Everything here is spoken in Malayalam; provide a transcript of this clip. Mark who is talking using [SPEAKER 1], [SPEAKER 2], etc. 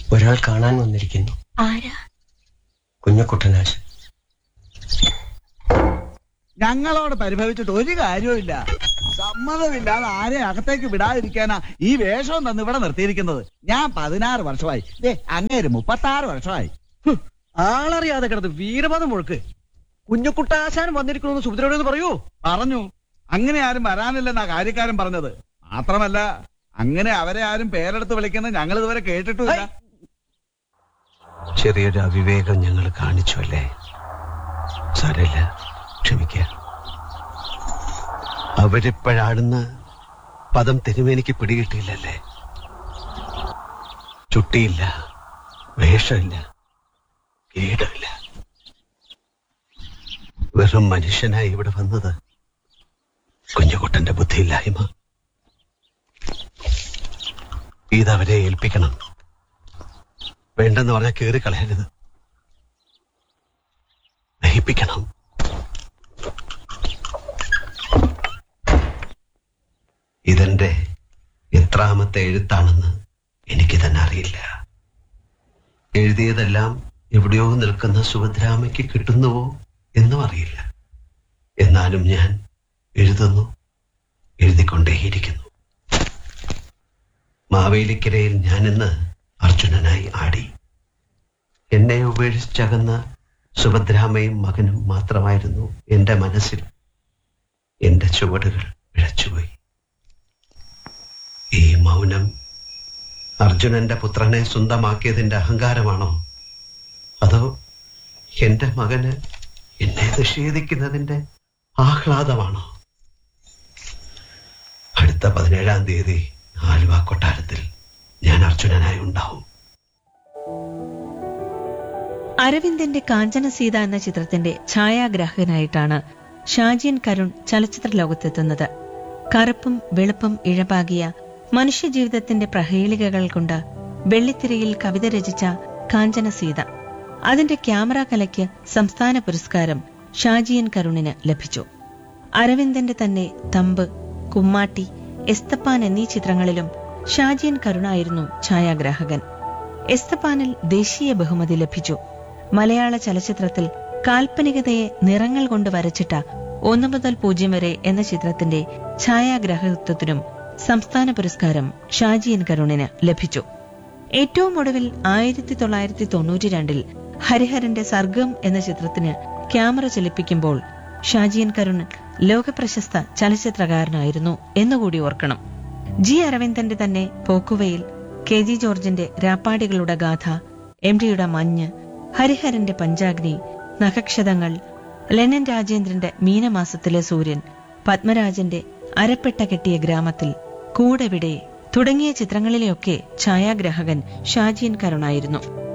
[SPEAKER 1] ഒരാൾ കാണാൻ വന്നിരിക്കുന്നു
[SPEAKER 2] ആരാ
[SPEAKER 1] കുഞ്ഞക്കുട്ടനാശൻ
[SPEAKER 3] ഞങ്ങളോട് പരിഭവിച്ചിട്ട് ഒരു കാര്യവുമില്ല സമ്മതമില്ലാതെ ആരെ അകത്തേക്ക് വിടാതിരിക്കാനാ ഈ വേഷവും തന്ന് ഇവിടെ നിർത്തിയിരിക്കുന്നത് ഞാൻ പതിനാറ് വർഷമായി ദേ അങ്ങേര് മുപ്പത്താറ് വർഷമായി
[SPEAKER 4] ആളറിയാതെ കിടന്ന് വീരപദം മുഴുക്ക് കുഞ്ഞുകുട്ടാശാൻ വന്നിരിക്കണമെന്ന് സുഭദ്രയോട് പറയൂ
[SPEAKER 3] പറഞ്ഞു അങ്ങനെ ആരും വരാനില്ലെന്നാ കാര്യക്കാരൻ പറഞ്ഞത് മാത്രമല്ല അങ്ങനെ അവരെ ആരും പേരെടുത്ത് വിളിക്കുന്നത് ഞങ്ങൾ ഇതുവരെ കേട്ടിട്ടുമില്ല
[SPEAKER 5] ചെറിയൊരു അവിവേകം ഞങ്ങൾ കാണിച്ചു അല്ലേ സാരമില്ല ക്ഷമിക്കുക അവരിപ്പോഴാടുന്ന പദം തിരുമേനിക്ക് പിടികിട്ടിയില്ലല്ലേ ചുട്ടിയില്ല വേഷമില്ല കീടമില്ല വെറും മനുഷ്യനായി ഇവിടെ വന്നത് കുഞ്ഞുകുട്ടന്റെ ബുദ്ധിയില്ലായ്മ ഇതവരെ ഏൽപ്പിക്കണം വേണ്ടെന്ന് പറഞ്ഞാൽ കയറി കളയരുത് ദഹിപ്പിക്കണം ഇതെന്റെ എത്രാമത്തെ എഴുത്താണെന്ന് എനിക്ക് തന്നെ അറിയില്ല എഴുതിയതെല്ലാം എവിടെയോ നിൽക്കുന്ന സുഭദ്രാമയ്ക്ക് കിട്ടുന്നുവോ എന്നും അറിയില്ല എന്നാലും ഞാൻ എഴുതുന്നു എഴുതിക്കൊണ്ടേയിരിക്കുന്നു മാവേലിക്കരയിൽ ഞാനിന്ന് അർജുനനായി ആടി എന്നെ ഉപേക്ഷിച്ചകന്ന സുഭദ്രാമയും മകനും മാത്രമായിരുന്നു എന്റെ മനസ്സിൽ എന്റെ ചുവടുകൾ പിഴച്ചുപോയി ഈ മൗനം അർജുനന്റെ പുത്രനെ സ്വന്തമാക്കിയതിന്റെ അഹങ്കാരമാണോ അതോ എന്റെ മകന് എന്നെ നിഷേധിക്കുന്നതിന്റെ ആഹ്ലാദമാണോ അടുത്ത പതിനേഴാം തീയതി ആലുവ കൊട്ടാരത്തിൽ ഞാൻ അർജുനനായി ഉണ്ടാവും
[SPEAKER 6] അരവിന്ദന്റെ കാഞ്ചന സീത എന്ന ചിത്രത്തിന്റെ ഛായാഗ്രാഹകനായിട്ടാണ് ഷാജിയൻ കരുൺ ചലച്ചിത്ര ലോകത്തെത്തുന്നത് കറുപ്പും വെളുപ്പും ഇഴപാകിയ മനുഷ്യജീവിതത്തിന്റെ പ്രഹേളികകൾ കൊണ്ട് വെള്ളിത്തിരയിൽ കവിത രചിച്ച കാഞ്ചന സീത അതിന്റെ ക്യാമറ കലയ്ക്ക് സംസ്ഥാന പുരസ്കാരം ഷാജിയൻ കരുണിന് ലഭിച്ചു അരവിന്ദന്റെ തന്നെ തമ്പ് കുമ്മാട്ടി എസ്തപ്പാൻ എന്നീ ചിത്രങ്ങളിലും ഷാജിയൻ കരുണായിരുന്നു ഛായാഗ്രാഹകൻ എസ്തപ്പാനിൽ ദേശീയ ബഹുമതി ലഭിച്ചു മലയാള ചലച്ചിത്രത്തിൽ കാൽപ്പനികതയെ നിറങ്ങൾ കൊണ്ട് വരച്ചിട്ട ഒന്ന് മുതൽ പൂജ്യം വരെ എന്ന ചിത്രത്തിന്റെ ഛായാഗ്രാഹകത്വത്തിനും സംസ്ഥാന പുരസ്കാരം ഷാജിയൻ കരുണിന് ലഭിച്ചു ഏറ്റവും ഒടുവിൽ ആയിരത്തി തൊള്ളായിരത്തി തൊണ്ണൂറ്റി രണ്ടിൽ ഹരിഹരന്റെ സർഗം എന്ന ചിത്രത്തിന് ക്യാമറ ചലിപ്പിക്കുമ്പോൾ ഷാജിയൻ കരുൺ ലോകപ്രശസ്ത ചലച്ചിത്രകാരനായിരുന്നു എന്നുകൂടി ഓർക്കണം ജി അരവിന്ദന്റെ തന്നെ പോക്കുവയിൽ കെ ജി ജോർജിന്റെ രാപ്പാടികളുടെ ഗാഥ എം ഡിയുടെ മഞ്ഞ് ഹരിഹരന്റെ പഞ്ചാഗ്നി നഖക്ഷതങ്ങൾ ലെനൻ രാജേന്ദ്രന്റെ മീനമാസത്തിലെ സൂര്യൻ പത്മരാജന്റെ അരപ്പെട്ട കെട്ടിയ ഗ്രാമത്തിൽ കൂടെവിടെ തുടങ്ങിയ ചിത്രങ്ങളിലെയൊക്കെ ഛായാഗ്രാഹകൻ ഷാജിയൻ കരുണായിരുന്നു